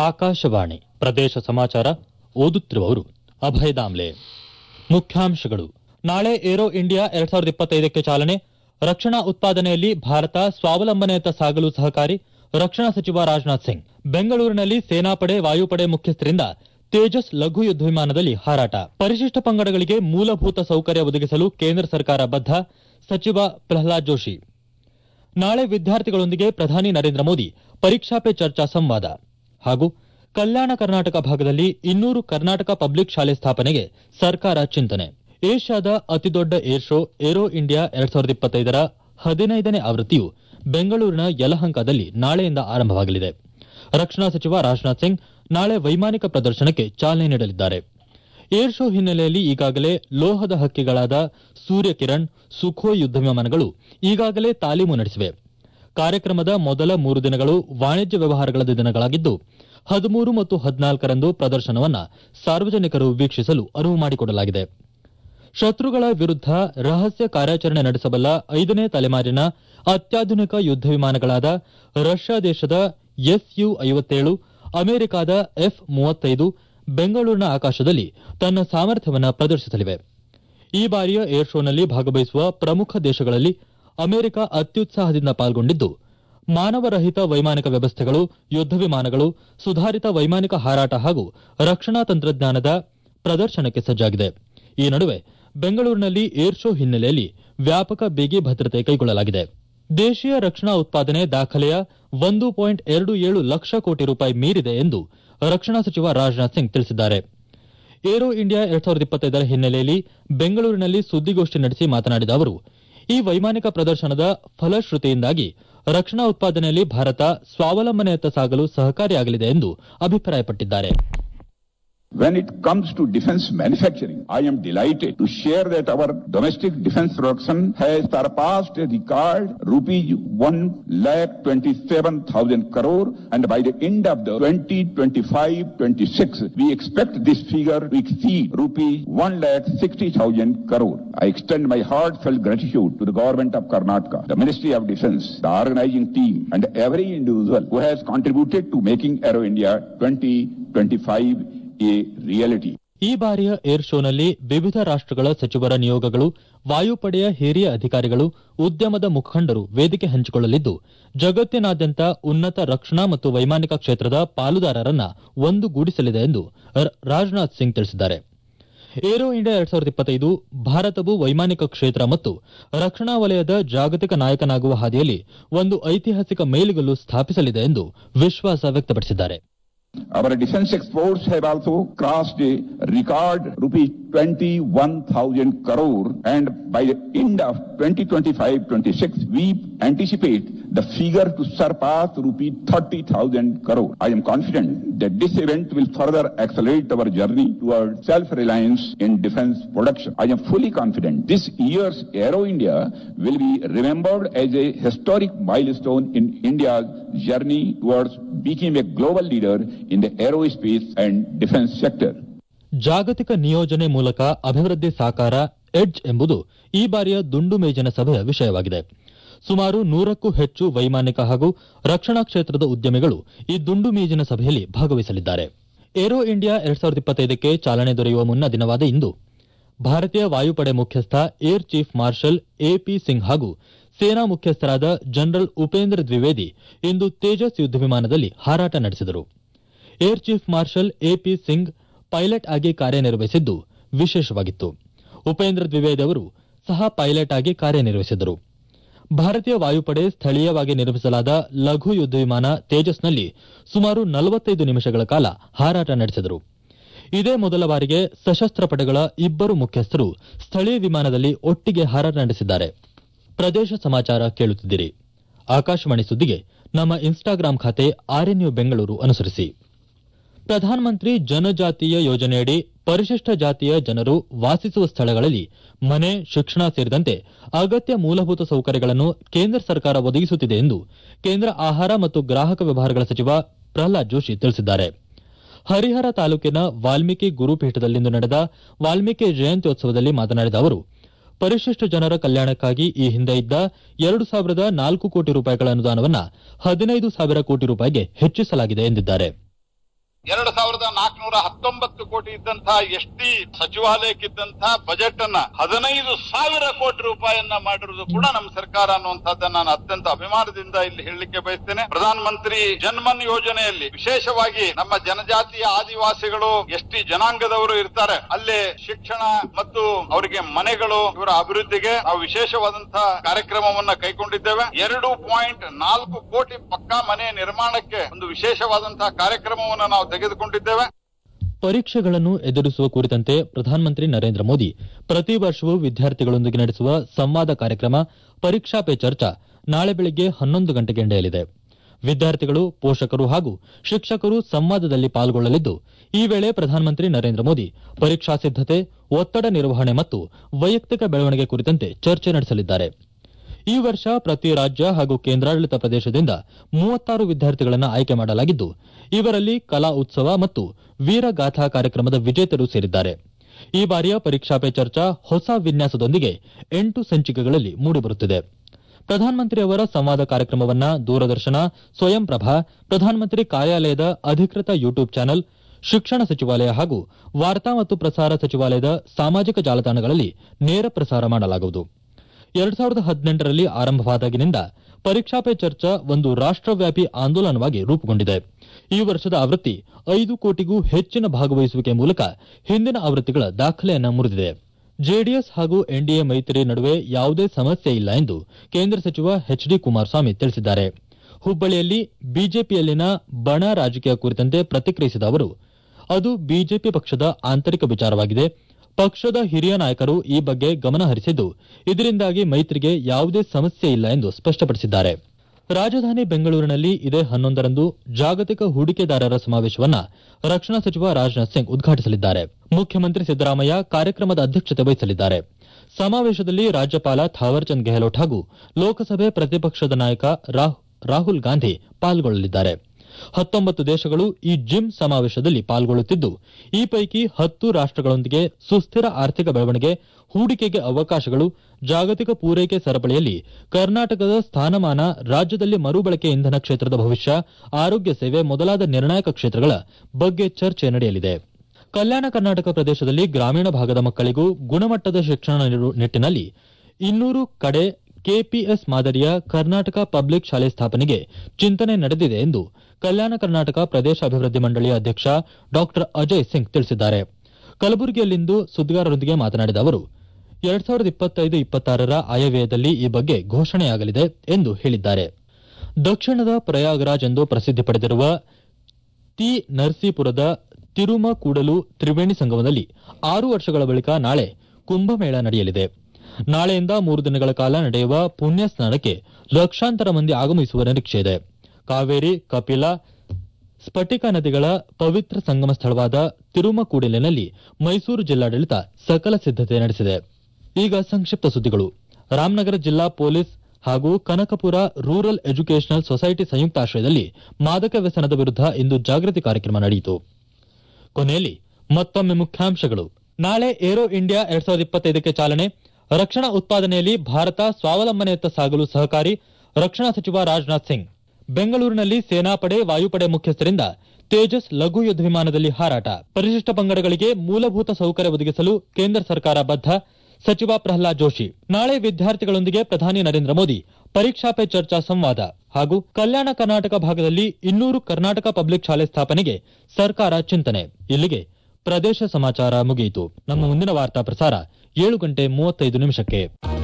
ಆಕಾಶವಾಣಿ ಪ್ರದೇಶ ಸಮಾಚಾರ ಓದುತ್ತಿರುವವರು ಅಭಯ ದಾಮ್ಲೆ ಮುಖ್ಯಾಂಶಗಳು ನಾಳೆ ಏರೋ ಇಂಡಿಯಾ ಎರಡ್ ಸಾವಿರದ ಇಪ್ಪತ್ತೈದಕ್ಕೆ ಚಾಲನೆ ರಕ್ಷಣಾ ಉತ್ಪಾದನೆಯಲ್ಲಿ ಭಾರತ ಸ್ವಾವಲಂಬನೆಯತ್ತ ಸಾಗಲು ಸಹಕಾರಿ ರಕ್ಷಣಾ ಸಚಿವ ರಾಜನಾಥ್ ಸಿಂಗ್ ಬೆಂಗಳೂರಿನಲ್ಲಿ ಸೇನಾಪಡೆ ವಾಯುಪಡೆ ಮುಖ್ಯಸ್ಥರಿಂದ ತೇಜಸ್ ಲಘು ಯುದ್ಧ ವಿಮಾನದಲ್ಲಿ ಹಾರಾಟ ಪರಿಶಿಷ್ಟ ಪಂಗಡಗಳಿಗೆ ಮೂಲಭೂತ ಸೌಕರ್ಯ ಒದಗಿಸಲು ಕೇಂದ್ರ ಸರ್ಕಾರ ಬದ್ಧ ಸಚಿವ ಪ್ರಹ್ಲಾದ್ ಜೋಶಿ ನಾಳೆ ವಿದ್ಯಾರ್ಥಿಗಳೊಂದಿಗೆ ಪ್ರಧಾನಿ ನರೇಂದ್ರ ಮೋದಿ ಪರೀಕ್ಷಾ ಪೇ ಚರ್ಚಾ ಸಂವಾದ ಹಾಗೂ ಕಲ್ಯಾಣ ಕರ್ನಾಟಕ ಭಾಗದಲ್ಲಿ ಇನ್ನೂರು ಕರ್ನಾಟಕ ಪಬ್ಲಿಕ್ ಶಾಲೆ ಸ್ಥಾಪನೆಗೆ ಸರ್ಕಾರ ಚಿಂತನೆ ಏಷ್ಯಾದ ಅತಿದೊಡ್ಡ ಏರ್ ಶೋ ಏರೋ ಇಂಡಿಯಾ ಎರಡ್ ಸಾವಿರದ ಇಪ್ಪತ್ತೈದರ ಹದಿನೈದನೇ ಆವೃತ್ತಿಯು ಬೆಂಗಳೂರಿನ ಯಲಹಂಕದಲ್ಲಿ ನಾಳೆಯಿಂದ ಆರಂಭವಾಗಲಿದೆ ರಕ್ಷಣಾ ಸಚಿವ ರಾಜನಾಥ್ ಸಿಂಗ್ ನಾಳೆ ವೈಮಾನಿಕ ಪ್ರದರ್ಶನಕ್ಕೆ ಚಾಲನೆ ನೀಡಲಿದ್ದಾರೆ ಏರ್ ಶೋ ಹಿನ್ನೆಲೆಯಲ್ಲಿ ಈಗಾಗಲೇ ಲೋಹದ ಹಕ್ಕಿಗಳಾದ ಸೂರ್ಯಕಿರಣ್ ಸುಖೋಯ್ ಯುದ್ಧ ವಿಮಾನಗಳು ಈಗಾಗಲೇ ತಾಲೀಮು ನಡೆಸಿವೆ ಕಾರ್ಯಕ್ರಮದ ಮೊದಲ ಮೂರು ದಿನಗಳು ವಾಣಿಜ್ಯ ವ್ಯವಹಾರಗಳ ದಿನಗಳಾಗಿದ್ದು ಹದಿಮೂರು ಮತ್ತು ಹದಿನಾಲ್ಕರಂದು ಪ್ರದರ್ಶನವನ್ನು ಸಾರ್ವಜನಿಕರು ವೀಕ್ಷಿಸಲು ಅನುವು ಮಾಡಿಕೊಡಲಾಗಿದೆ ಶತ್ರುಗಳ ವಿರುದ್ಧ ರಹಸ್ಯ ಕಾರ್ಯಾಚರಣೆ ನಡೆಸಬಲ್ಲ ಐದನೇ ತಲೆಮಾರಿನ ಅತ್ಯಾಧುನಿಕ ಯುದ್ಧ ವಿಮಾನಗಳಾದ ರಷ್ಯಾ ದೇಶದ ಎಸ್ಯು ಐವತ್ತೇಳು ಅಮೆರಿಕದ ಎಫ್ ಮೂವತ್ತೈದು ಬೆಂಗಳೂರಿನ ಆಕಾಶದಲ್ಲಿ ತನ್ನ ಸಾಮರ್ಥ್ಯವನ್ನು ಪ್ರದರ್ಶಿಸಲಿವೆ ಈ ಬಾರಿಯ ಏರ್ ಶೋನಲ್ಲಿ ಭಾಗವಹಿಸುವ ಪ್ರಮುಖ ದೇಶಗಳಲ್ಲಿ ಅಮೆರಿಕ ಅತ್ಯುತ್ಸಾಹದಿಂದ ಪಾಲ್ಗೊಂಡಿದ್ದು ಮಾನವರಹಿತ ವೈಮಾನಿಕ ವ್ಯವಸ್ಥೆಗಳು ಯುದ್ಧ ವಿಮಾನಗಳು ಸುಧಾರಿತ ವೈಮಾನಿಕ ಹಾರಾಟ ಹಾಗೂ ರಕ್ಷಣಾ ತಂತ್ರಜ್ಞಾನದ ಪ್ರದರ್ಶನಕ್ಕೆ ಸಜ್ಜಾಗಿದೆ ಈ ನಡುವೆ ಬೆಂಗಳೂರಿನಲ್ಲಿ ಏರ್ ಶೋ ಹಿನ್ನೆಲೆಯಲ್ಲಿ ವ್ಯಾಪಕ ಬಿಗಿ ಭದ್ರತೆ ಕೈಗೊಳ್ಳಲಾಗಿದೆ ದೇಶೀಯ ರಕ್ಷಣಾ ಉತ್ಪಾದನೆ ದಾಖಲೆಯ ಒಂದು ಪಾಯಿಂಟ್ ಎರಡು ಏಳು ಲಕ್ಷ ಕೋಟಿ ರೂಪಾಯಿ ಮೀರಿದೆ ಎಂದು ರಕ್ಷಣಾ ಸಚಿವ ರಾಜನಾಥ್ ಸಿಂಗ್ ತಿಳಿಸಿದ್ದಾರೆ ಏರೋ ಇಂಡಿಯಾ ಎರಡ್ ಸಾವಿರದ ಇಪ್ಪತ್ತೈದರ ಹಿನ್ನೆಲೆಯಲ್ಲಿ ಬೆಂಗಳೂರಿನಲ್ಲಿ ಸುದ್ದಿಗೋಷ್ಠಿ ನಡೆಸಿ ಮಾತನಾಡಿದ ಅವರು ಈ ವೈಮಾನಿಕ ಪ್ರದರ್ಶನದ ಫಲಶ್ರುತಿಯಿಂದಾಗಿ ರಕ್ಷಣಾ ಉತ್ಪಾದನೆಯಲ್ಲಿ ಭಾರತ ಸ್ವಾವಲಂಬನೆಯತ್ತ ಸಾಗಲು ಸಹಕಾರಿಯಾಗಲಿದೆ ಎಂದು ಅಭಿಪ್ರಾಯಪಟ್ಟಿದ್ದಾರೆ When it comes to defense manufacturing, I am delighted to share that our domestic defense production has surpassed a record rupees 1 lakh 27,000 crore and by the end of the 2025-26, we expect this figure to exceed rupees 1 lakh 60,000 crore. I extend my heartfelt gratitude to the government of Karnataka, the Ministry of Defense, the organizing team and every individual who has contributed to making Aero India 2025 a reality. ಈ ಬಾರಿಯ air ಶೋನಲ್ಲಿ ವಿವಿಧ ರಾಷ್ಟಗಳ ಸಚಿವರ ನಿಯೋಗಗಳು ವಾಯುಪಡೆಯ ಹಿರಿಯ ಅಧಿಕಾರಿಗಳು ಉದ್ಯಮದ ಮುಖಂಡರು ವೇದಿಕೆ ಹಂಚಿಕೊಳ್ಳಲಿದ್ದು ಜಗತ್ತಿನಾದ್ಯಂತ ಉನ್ನತ ರಕ್ಷಣಾ ಮತ್ತು ವೈಮಾನಿಕ ಕ್ಷೇತ್ರದ ಪಾಲುದಾರರನ್ನ ಒಂದುಗೂಡಿಸಲಿದೆ ಎಂದು ರ- ರಾಜನಾಥ್ ಸಿಂಗ್ ತಿಳಿಸಿದ್ದಾರೆ ಏರೋ ಇಂಡಿಯಾ ಎರಡ್ ಸಾವಿರದ ಇಪ್ಪತ್ತೈದು ಭಾರತವು ವೈಮಾನಿಕ ಕ್ಷೇತ್ರ ಮತ್ತು ರಕ್ಷಣಾ ವಲಯದ ಜಾಗತಿಕ ನಾಯಕನಾಗುವ ಹಾದಿಯಲ್ಲಿ ಒಂದು ಐತಿಹಾಸಿಕ ಮೈಲಿಗಲ್ಲು ಸ್ಥಾಪಿಸಲಿದೆ ಎಂದು ವಿಶ್ವಾಸ ವ್ಯಕ್ತಪಡಿಸಿದ್ದಾರೆ Our defense exports have also crossed a record rupees 21,000 crore and by the end of 2025-26 we anticipate the figure to surpass rupees 30,000 crore. I am confident that this event will further accelerate our journey towards self-reliance in defense production. I am fully confident this year's Aero India will be remembered as a historic milestone in India's journey towards becoming a global leader in the aerospace and defense sector. ಜಾಗತಿಕ ನಿಯೋಜನೆ ಮೂಲಕ ಅಭಿವೃದ್ಧಿ ಸಾಕಾರ edge ಎಂಬುದು ಈ ಬಾರಿಯ ದುಂಡು ಮೇಜಿನ ಸಭೆಯ ವಿಷಯವಾಗಿದೆ ಸುಮಾರು ನೂರಕ್ಕೂ ಹೆಚ್ಚು ವೈಮಾನಿಕ ಹಾಗೂ ರಕ್ಷಣಾ ಕ್ಷೇತ್ರದ ಉದ್ಯಮಿಗಳು ಈ ದುಂಡು ಮೇಜಿನ ಸಭೆಯಲ್ಲಿ ಭಾಗವಹಿಸಲಿದ್ದಾರೆ ಏರೋ ಇಂಡಿಯಾ ಎರಡ್ ಸಾವಿರದ ಇಪ್ಪತ್ತೈದಕ್ಕೆ ಚಾಲನೆ ದೊರೆಯುವ ಮುನ್ನ ದಿನವಾದ ಇಂದು ಭಾರತೀಯ ವಾಯುಪಡೆ ಮುಖ್ಯಸ್ಥ air chief marshal AP Singh ಹಾಗೂ ಸೇನಾ ಮುಖ್ಯಸ್ಥರಾದ ಜನರಲ್ ಉಪೇಂದ್ರ ದ್ವಿವೇದಿ ಇಂದು ತೇಜಸ್ ಯುದ್ಧ ವಿಮಾನದಲ್ಲಿ ಹಾರಾಟ ನಡೆಸಿದರು air chief marshal AP Singh pilot ಆಗಿ ಕಾರ್ಯನಿರ್ವಹಿಸಿದ್ದು ವಿಶೇಷವಾಗಿತ್ತು ಉಪೇಂದ್ರ ದ್ವಿವೇದಿ ಅವರು ಸಹ ಪೈಲಟ್ ಆಗಿ ಕಾರ್ಯನಿರ್ವಹಿಸಿದರು ಭಾರತೀಯ ವಾಯುಪಡೆ ಸ್ಥಳೀಯವಾಗಿ ನಿರ್ಮಿಸಲಾದ ಲಘು ಯುದ್ಧ ವಿಮಾನ ತೇಜಸ್ನಲ್ಲಿ ಸುಮಾರು ನಲವತ್ತೈದು ನಿಮಿಷಗಳ ಕಾಲ ಹಾರಾಟ ನಡೆಸಿದರು ಇದೇ ಮೊದಲ ಬಾರಿಗೆ ಸಶಸ್ತ್ರ ಪಡೆಗಳ ಇಬ್ಬರು ಮುಖ್ಯಸ್ಥರು ಸ್ಥಳೀಯ ವಿಮಾನದಲ್ಲಿ ಒಟ್ಟಿಗೆ ಹಾರಾಟ ನಡೆಸಿದ್ದಾರೆ ಪ್ರದೇಶ ಸಮಾಚಾರ ಕೇಳುತ್ತಿದ್ದೀರಿ ಆಕಾಶವಾಣಿ ಸುದ್ದಿಗೆ ನಮ್ಮ ಇನ್ಸ್ಟಾಗ್ರಾಂ ಖಾತೆ ಆರ್ಎನ್ಯು ಬೆಂಗಳೂರು ಅನುಸರಿಸಿ ಪ್ರಧಾನಮಂತ್ರಿ ಜನಜಾತೀಯ ಯೋಜನೆಯಡಿ ಪರಿಶಿಷ್ಟ ಜಾತಿಯ ಜನರು ವಾಸಿಸುವ ಸ್ಥಳಗಳಲ್ಲಿ ಮನೆ ಶಿಕ್ಷಣ ಸೇರಿದಂತೆ ಅಗತ್ಯ ಮೂಲಭೂತ ಸೌಕರ್ಯಗಳನ್ನು ಕೇಂದ್ರ ಸರ್ಕಾರ ಒದಗಿಸುತ್ತಿದೆ ಎಂದು ಕೇಂದ್ರ ಆಹಾರ ಮತ್ತು ಗ್ರಾಹಕ ವ್ಯವಹಾರಗಳ ಸಚಿವ ಪ್ರಹ್ಲಾದ್ ಜೋಶಿ ತಿಳಿಸಿದ್ದಾರೆ ಹರಿಹರ ತಾಲೂಕಿನ ವಾಲ್ಮೀಕಿ ಗುರುಪೀಠದಲ್ಲಿಂದು ನಡೆದ ವಾಲ್ಮೀಕಿ ಜಯಂತ್ಯೋತ್ಸವದಲ್ಲಿ ಮಾತನಾಡಿದ ಅವರು ಪರಿಶಿಷ್ಟ ಜನರ ಕಲ್ಯಾಣಕ್ಕಾಗಿ ಈ ಹಿಂದೆ ಇದ್ದ ಎರಡು ಸಾವಿರದ ನಾಲ್ಕು ಕೋಟಿ ರೂಪಾಯಿಗಳ ಅನುದಾನವನ್ನು ಹದಿನೈದು ಸಾವಿರ ಕೋಟಿ ರೂಪಾಯಿಗೆ ಹೆಚ್ಚಿಸಲಾಗಿದೆ ಎಂದಿದ್ದಾರೆ ಎರಡು ಸಾವಿರದ ನಾಲ್ಕನೂರ ಹತ್ತೊಂಬತ್ತು ಕೋಟಿ ಇದ್ದಂತಹ ಎಸ್ ಟಿ ಸಚಿವಾಲಯಕ್ಕಿದ್ದಂತಹ ಬಜೆಟ್ ಅನ್ನ ಹದಿನೈದು ಸಾವಿರ ಕೋಟಿ ರೂಪಾಯಿಯನ್ನ ಮಾಡಿರುವುದು ಕೂಡ ನಮ್ಮ ಸರ್ಕಾರ ಅನ್ನುವಂಥದ್ದನ್ನ ನಾನು ಅತ್ಯಂತ ಅಭಿಮಾನದಿಂದ ಇಲ್ಲಿ ಹೇಳಲಿಕ್ಕೆ ಬಯಸ್ತೇನೆ ಪ್ರಧಾನ ಮಂತ್ರಿ ಜನ್ಮನ್ ಯೋಜನೆಯಲ್ಲಿ ವಿಶೇಷವಾಗಿ ನಮ್ಮ ಜನಜಾತಿಯ ಆದಿವಾಸಿಗಳು ಎಸ್ ಟಿ ಜನಾಂಗದವರು ಇರ್ತಾರೆ ಅಲ್ಲಿ ಶಿಕ್ಷಣ ಮತ್ತು ಅವರಿಗೆ ಮನೆಗಳು ಇವರ ಅಭಿವೃದ್ಧಿಗೆ ನಾವು ವಿಶೇಷವಾದಂತಹ ಕಾರ್ಯಕ್ರಮವನ್ನ ಕೈಗೊಂಡಿದ್ದೇವೆ ಎರಡು ಪಾಯಿಂಟ್ ನಾಲ್ಕು ಕೋಟಿ ಪಕ್ಕಾ ಮನೆ ನಿರ್ಮಾಣಕ್ಕೆ ಒಂದು ವಿಶೇಷವಾದಂತಹ ಕಾರ್ಯಕ್ರಮವನ್ನು ನಾವು ತೆಗೆದುಕೊಂಡಿದ್ದೇವೆ ಪರೀಕ್ಷೆಗಳನ್ನು ಎದುರಿಸುವ ಕುರಿತಂತೆ ಪ್ರಧಾನಮಂತ್ರಿ ನರೇಂದ್ರ ಮೋದಿ ಪ್ರತಿ ವರ್ಷವೂ ವಿದ್ಯಾರ್ಥಿಗಳೊಂದಿಗೆ ನಡೆಸುವ ಸಂವಾದ ಕಾರ್ಯಕ್ರಮ ಪರೀಕ್ಷಾ ಪೇ ಚರ್ಚಾ ನಾಳೆ ಬೆಳಗ್ಗೆ ಹನ್ನೊಂದು ಗಂಟೆಗೆ ನಡೆಯಲಿದೆ ವಿದ್ಯಾರ್ಥಿಗಳು ಪೋಷಕರು ಹಾಗೂ ಶಿಕ್ಷಕರು ಸಂವಾದದಲ್ಲಿ ಪಾಲ್ಗೊಳ್ಳಲಿದ್ದು ಈ ವೇಳೆ ಪ್ರಧಾನಮಂತ್ರಿ ನರೇಂದ್ರ ಮೋದಿ ಪರೀಕ್ಷಾ ಸಿದ್ದತೆ ಒತ್ತಡ ನಿರ್ವಹಣೆ ಮತ್ತು ವೈಯಕ್ತಿಕ ಬೆಳವಣಿಗೆ ಕುರಿತಂತೆ ಚರ್ಚೆ ನಡೆಸಲಿದ್ದಾರೆ ಈ ವರ್ಷ ಪ್ರತಿ ರಾಜ್ಯ ಹಾಗೂ ಕೇಂದ್ರಾಡಳಿತ ಪ್ರದೇಶದಿಂದ ಮೂವತ್ತಾರು ವಿದ್ಯಾರ್ಥಿಗಳನ್ನು ಆಯ್ಕೆ ಮಾಡಲಾಗಿದ್ದು ಇವರಲ್ಲಿ ಕಲಾ ಉತ್ಸವ ಮತ್ತು ವೀರಗಾಥಾ ಕಾರ್ಯಕ್ರಮದ ವಿಜೇತರು ಸೇರಿದ್ದಾರೆ ಈ ಬಾರಿಯ ಪರೀಕ್ಷಾ ಪೇ ಚರ್ಚಾ ಹೊಸ ವಿನ್ಯಾಸದೊಂದಿಗೆ ಎಂಟು ಸಂಚಿಕೆಗಳಲ್ಲಿ ಮೂಡಿಬರುತ್ತಿದೆ ಪ್ರಧಾನಮಂತ್ರಿ ಅವರ ಸಂವಾದ ಕಾರ್ಯಕ್ರಮವನ್ನ ದೂರದರ್ಶನ ಸ್ವಯಂಪ್ರಭಾ ಪ್ರಧಾನಮಂತ್ರಿ ಕಾರ್ಯಾಲಯದ ಅಧಿಕೃತ ಯೂಟ್ಯೂಬ್ ಚಾನೆಲ್ ಶಿಕ್ಷಣ ಸಚಿವಾಲಯ ಹಾಗೂ ವಾರ್ತಾ ಮತ್ತು ಪ್ರಸಾರ ಸಚಿವಾಲಯದ ಸಾಮಾಜಿಕ ಜಾಲತಾಣಗಳಲ್ಲಿ ನೇರ ಪ್ರಸಾರ ಮಾಡಲಾಗುವುದು ಎರಡ್ ಸಾವಿರದ ಹದಿನೆಂಟರಲ್ಲಿ ಆರಂಭವಾದಾಗಿನಿಂದ ಪರೀಕ್ಷಾ ಪೇ ಚರ್ಚಾ ಒಂದು ರಾಷ್ಟವ್ಯಾಪಿ ಆಂದೋಲನವಾಗಿ ರೂಪುಗೊಂಡಿದೆ ಈ ವರ್ಷದ ಆವೃತ್ತಿ ಐದು ಕೋಟಿಗೂ ಹೆಚ್ಚಿನ ಭಾಗವಹಿಸುವಿಕೆ ಮೂಲಕ ಹಿಂದಿನ ಆವೃತ್ತಿಗಳ ದಾಖಲೆಯನ್ನ ಮುರಿದಿದೆ ಜೆಡಿಎಸ್ ಹಾಗೂ ಎನ್ಡಿಎ ಮೈತ್ರಿ ನಡುವೆ ಯಾವುದೇ ಸಮಸ್ಯೆ ಇಲ್ಲ ಎಂದು ಕೇಂದ್ರ ಸಚಿವ ಎಚ್ ಡಿ ಕುಮಾರಸ್ವಾಮಿ ತಿಳಿಸಿದ್ದಾರೆ ಹುಬ್ಬಳ್ಳಿಯಲ್ಲಿ ಬಿಜೆಪಿಯಲ್ಲಿನ ಬಣ ರಾಜಕೀಯ ಕುರಿತಂತೆ ಪ್ರತಿಕ್ರಿಯಿಸಿದ ಅವರು ಅದು ಬಿಜೆಪಿ ಪಕ್ಷದ ಆಂತರಿಕ ವಿಚಾರವಾಗಿದೆ ಪಕ್ಷದ ಹಿರಿಯ ನಾಯಕರು ಈ ಬಗ್ಗೆ ಗಮನ ಹರಿಸಿದ್ದು ಇದರಿಂದಾಗಿ ಮೈತ್ರಿಗೆ ಯಾವುದೇ ಸಮಸ್ಯೆ ಇಲ್ಲ ಎಂದು ಸ್ಪಷ್ಟಪಡಿಸಿದ್ದಾರೆ ರಾಜಧಾನಿ ಬೆಂಗಳೂರಿನಲ್ಲಿ ಇದೇ ಹನ್ನೊಂದರಂದು ಜಾಗತಿಕ ಹೂಡಿಕೆದಾರರ ಸಮಾವೇಶವನ್ನ ರಕ್ಷಣಾ ಸಚಿವ ರಾಜನಾಥ್ ಸಿಂಗ್ ಉದ್ಘಾಟಿಸಲಿದ್ದಾರೆ ಮುಖ್ಯಮಂತ್ರಿ ಸಿದ್ದರಾಮಯ್ಯ ಕಾರ್ಯಕ್ರಮದ ಅಧ್ಯಕ್ಷತೆ ವಹಿಸಲಿದ್ದಾರೆ ಸಮಾವೇಶದಲ್ಲಿ ರಾಜ್ಯಪಾಲ ಥಾವರ್ಚಂದ್ ಗೆಹ್ಲೋಟ್ ಹಾಗೂ ಲೋಕಸಭೆ ಪ್ರತಿಪಕ್ಷದ ನಾಯಕ ರಾಹ್- ರಾಹುಲ್ ಗಾಂಧಿ ಪಾಲ್ಗೊಳ್ಳಲಿದ್ದಾರೆ ಹತ್ತೊಂಬತ್ತು ದೇಶಗಳು ಈ ಜಿಮ್ ಸಮಾವೇಶದಲ್ಲಿ ಪಾಲ್ಗೊಳ್ಳುತ್ತಿದ್ದು ಈ ಪೈಕಿ ಹತ್ತು ರಾಷ್ಟಗಳೊಂದಿಗೆ ಸುಸ್ಥಿರ ಆರ್ಥಿಕ ಬೆಳವಣಿಗೆ ಹೂಡಿಕೆಗೆ ಅವಕಾಶಗಳು ಜಾಗತಿಕ ಪೂರೈಕೆ ಸರಪಳಿಯಲ್ಲಿ ಕರ್ನಾಟಕದ ಸ್ಥಾನಮಾನ ರಾಜ್ಯದಲ್ಲಿ ಮರುಬಳಕೆ ಇಂಧನ ಕ್ಷೇತ್ರದ ಭವಿಷ್ಯ ಆರೋಗ್ಯ ಸೇವೆ ಮೊದಲಾದ ನಿರ್ಣಾಯಕ ಕ್ಷೇತ್ರಗಳ ಬಗ್ಗೆ ಚರ್ಚೆ ನಡೆಯಲಿದೆ ಕಲ್ಯಾಣ ಕರ್ನಾಟಕ ಪ್ರದೇಶದಲ್ಲಿ ಗ್ರಾಮೀಣ ಭಾಗದ ಮಕ್ಕಳಿಗೂ ಗುಣಮಟ್ಟದ ಶಿಕ್ಷಣ ನೀಡುವ ನಿಟ್ಟಿನಲ್ಲಿ ಇನ್ನೂರು ಕಡೆ ಕೆಪಿಎಸ್ ಮಾದರಿಯ ಕರ್ನಾಟಕ ಪಬ್ಲಿಕ್ ಶಾಲೆ ಸ್ಥಾಪನೆಗೆ ಚಿಂತನೆ ನಡೆದಿದೆ ಎಂದು ಕಲ್ಯಾಣ ಕರ್ನಾಟಕ ಪ್ರದೇಶ ಅಭಿವೃದ್ಧಿ ಮಂಡಳಿಯ ಅಧ್ಯಕ್ಷ ಡಾ ಅಜಯ್ ಸಿಂಗ್ ತಿಳಿಸಿದ್ದಾರೆ ಕಲಬುರಗಿಯಲ್ಲಿಂದು ಸುದ್ದಿಗಾರರೊಂದಿಗೆ ಮಾತನಾಡಿದ ಅವರು ಎರಡ್ ಸಾವಿರದ ಇಪ್ಪತ್ತೈದು ಇಪ್ಪತ್ತಾರರ ಆಯವ್ಯಯದಲ್ಲಿ ಈ ಬಗ್ಗೆ ಘೋಷಣೆಯಾಗಲಿದೆ ಎಂದು ಹೇಳಿದ್ದಾರೆ ದಕ್ಷಿಣದ ಪ್ರಯಾಗರಾಜ್ ಎಂದು ಪ್ರಸಿದ್ಧಿ ಪಡೆದಿರುವ ತಿ ನರಸೀಪುರದ ತಿರುಮ ಕೂಡಲು ತ್ರಿವೇಣಿ ಸಂಗಮದಲ್ಲಿ ಆರು ವರ್ಷಗಳ ಬಳಿಕ ನಾಳೆ ಕುಂಭಮೇಳ ನಡೆಯಲಿದೆ ನಾಳೆಯಿಂದ ಮೂರು ದಿನಗಳ ಕಾಲ ನಡೆಯುವ ಪುಣ್ಯ ಸ್ನಾನಕ್ಕೆ ಲಕ್ಷಾಂತರ ಮಂದಿ ಆಗಮಿಸುವ ನಿರೀಕ್ಷೆ ಇದೆ ಕಾವೇರಿ ಕಪಿಲ ಸ್ಫಟಿಕ ನದಿಗಳ ಪವಿತ್ರ ಸಂಗಮ ಸ್ಥಳವಾದ ತಿರುಮಕೂಡಲಿನಲ್ಲಿ ಮೈಸೂರು ಜಿಲ್ಲಾಡಳಿತ ಸಕಲ ಸಿದ್ದತೆ ನಡೆಸಿದೆ ಈಗ ಸಂಕ್ಷಿಪ್ತ ಸುದ್ದಿಗಳು ರಾಮನಗರ ಜಿಲ್ಲಾ ಪೊಲೀಸ್ ಹಾಗೂ ಕನಕಪುರ ರೂರಲ್ ಎಜುಕೇಷನಲ್ ಸೊಸೈಟಿ ಸಂಯುಕ್ತಾಶ್ರಯದಲ್ಲಿ ಮಾದಕ ವ್ಯಸನದ ವಿರುದ್ಧ ಇಂದು ಜಾಗೃತಿ ಕಾರ್ಯಕ್ರಮ ನಡೆಯಿತು ಕೊನೆಯಲ್ಲಿ ಮತ್ತೊಮ್ಮೆ ಮುಖ್ಯಾಂಶಗಳು ನಾಳೆ ಏರೋ ಇಂಡಿಯಾ ಎರಡ್ ಸಾವಿರದ ಇಪ್ಪತ್ತೈದಕ್ಕೆ ಚಾಲನೆ ರಕ್ಷಣಾ ಉತ್ಪಾದನೆಯಲ್ಲಿ ಭಾರತ ಸ್ವಾವಲಂಬನೆಯತ್ತ ಸಾಗಲು ಸಹಕಾರಿ ರಕ್ಷಣಾ ಸಚಿವ ರಾಜನಾಥ್ ಸಿಂಗ್ ಬೆಂಗಳೂರಿನಲ್ಲಿ ಸೇನಾಪಡೆ ವಾಯುಪಡೆ ಮುಖ್ಯಸ್ಥರಿಂದ ತೇಜಸ್ ಲಘು ಯುದ್ಧ ವಿಮಾನದಲ್ಲಿ ಹಾರಾಟ ಪರಿಶಿಷ್ಟ ಪಂಗಡಗಳಿಗೆ ಮೂಲಭೂತ ಸೌಕರ್ಯ ಒದಗಿಸಲು ಕೇಂದ್ರ ಸರ್ಕಾರ ಬದ್ಧ ಸಚಿವ ಪ್ರಹ್ಲಾದ್ ಜೋಶಿ ನಾಳೆ ವಿದ್ಯಾರ್ಥಿಗಳೊಂದಿಗೆ ಪ್ರಧಾನಿ ನರೇಂದ್ರ ಮೋದಿ ಪರೀಕ್ಷಾ ಪೇ ಚರ್ಚಾ ಸಂವಾದ ಹಾಗೂ ಕಲ್ಯಾಣ ಕರ್ನಾಟಕ ಭಾಗದಲ್ಲಿ ಇನ್ನೂರು ಕರ್ನಾಟಕ ಪಬ್ಲಿಕ್ ಶಾಲೆ ಸ್ಥಾಪನೆಗೆ ಸರ್ಕಾರ ಚಿಂತನೆ ಇಲ್ಲಿಗೆ ಪ್ರದೇಶ ಸಮಾಚಾರ ಮುಗಿಯಿತು ನಮ್ಮ ಮುಂದಿನ ವಾರ್ತಾ ಪ್ರಸಾರ ಏಳು ಗಂಟೆ ಮೂವತ್ತೈದು ನಿಮಿಷಕ್ಕೆ